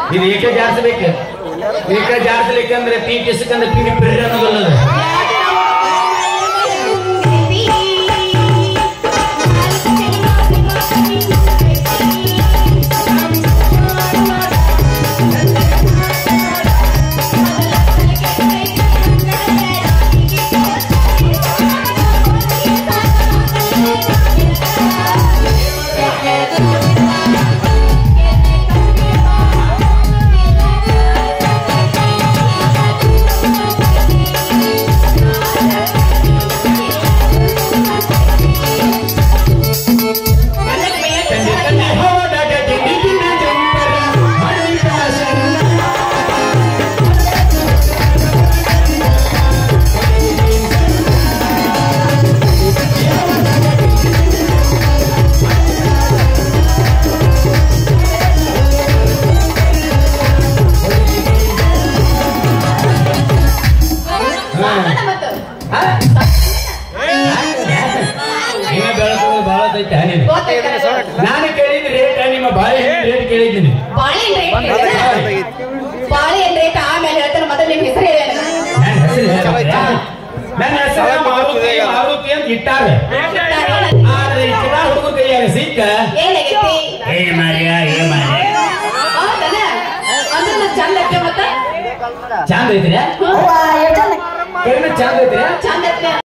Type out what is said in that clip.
ಇದು ಏಕ ಜಾರಿಸ್ಬೇಕು ಏಕ ಜಾರಿಸ್ಲಿಕ್ಕಂದ್ರೆ ಪೀ ಕಿಸಕಂದ್ರೆ ಪಿರಿ ಪಿರಿ ಅನ್ನೋದಲ್ಲ ಇನ್ನ ಬೆಳಕು ಬಹಳ ಐತೆ ನೀನು ನಾನು ಕೇಳಿದ ರೇಟ್ ನಿಮ್ಮ ಬಾಯಿ ರೇಟ್ ಕೇಳಿದ್ದೀನಿ ಬಾಳೆಹಣ್ಣು ರೇಟ್ ಆಮೇಲೆ ಹೇಳ್ತಾರೆ ಮೊದಲು ನಿಮ್ ಹೆಸರು ಹೇಳಿ ನನ್ನ ಹೆಸರು ಹೇಳಲ್ಲ. ನನ್ನ ಹೆಸರು ಮಾರುತಿ ಮಾರುತಿ ಅಂತ ಇಟ್ಟಾರೆ ಆದ್ರೆ ಈ ಚಿಕ್ಕ ಹುಡುಗ ಕೈಯಾಗ ಸಿಕ್ಕ ಏನಾಗೈತಿ ಏ ಮಾರ್ಯ ಏ ಮಾರ್ಯ ಹೌದನ ಅಂದ್ರೆ ನಾನ್ ಚಂದ ಐತೆ ಮತ್ತ ಚಂದ ಐತ್ರಿ ಕಡಿಮೆ ಚಂದ ಐತ್ರಿ ಚಂದ ಐತೆ